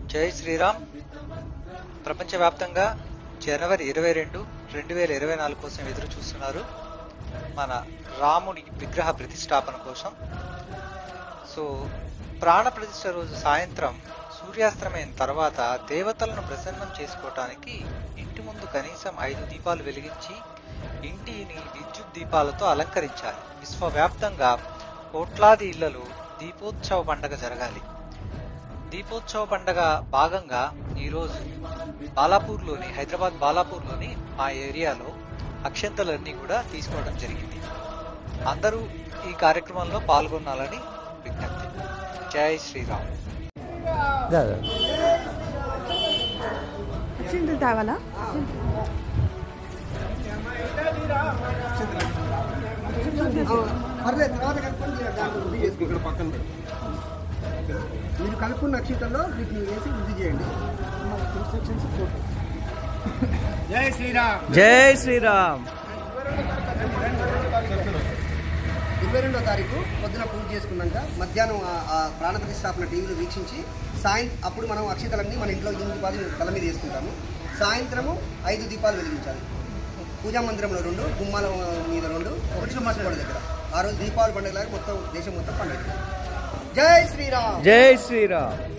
జై శ్రీరామ్ ప్రపంచవ్యాప్తంగా జనవరి ఇరవై రెండు రెండు వేల ఇరవై నాలుగు కోసం ఎదురు చూస్తున్నారు మన రాముడి విగ్రహ ప్రతిష్టాపన కోసం సో ప్రాణ ప్రతిష్ఠ రోజు సాయంత్రం సూర్యాస్తమయం తర్వాత దేవతలను ప్రసన్నం చేసుకోవటానికి ఇంటి ముందు కనీసం ఐదు దీపాలు వెలిగించి ఇంటిని విద్యుత్ దీపాలతో అలంకరించాలి విశ్వవ్యాప్తంగా కోట్లాది ఇళ్లలో దీపోత్సవ పండగ జరగాలి దీపోత్సవ పండగ భాగంగా ఈరోజు బాలాపూర్లోని హైదరాబాద్ బాలాపూర్లోని మా ఏరియాలో అక్షంతలన్నీ కూడా తీసుకోవడం జరిగింది అందరూ ఈ కార్యక్రమంలో పాల్గొనాలని విజ్ఞప్తి జై శ్రీరామ్ అక్షింతలు తాగాలా పర్లేదు తర్వాత కలుపుకొని దాంట్లో వృద్ధి చేసుకో ఇక్కడ పక్కన పెట్టి. మీరు కలుపుకున్న అక్షితల్లో వీటిని వేసి వృద్ధి చేయండి ఇన్స్ట్రక్షన్స్ ఫోటో జై శ్రీరామ్ జై శ్రీరామ్ ఇరవై రెండో తారీఖు పొద్దున పూజ చేసుకున్నాక మధ్యాహ్నం ఆ- ఆ ప్రాణ ప్రతిష్టాపన టీవీలో వీక్షించి సాయం అప్పుడు మనం అక్షితలన్నీ మన ఇంట్లో ఎనిమిది పది తల మీద వేసుకుంటాము సాయంత్రము ఐదు దీపాలు వెలిగించాలి పూజా మందిరంలో రెండు గుమ్మాల మీద రెండు ఒకటి మసగోడ దగ్గర ఆ రోజు దీపావళి పండుగ మొత్తం దేశం మొత్తం పండుగ జై శ్రీరామ్ జై శ్రీరామ్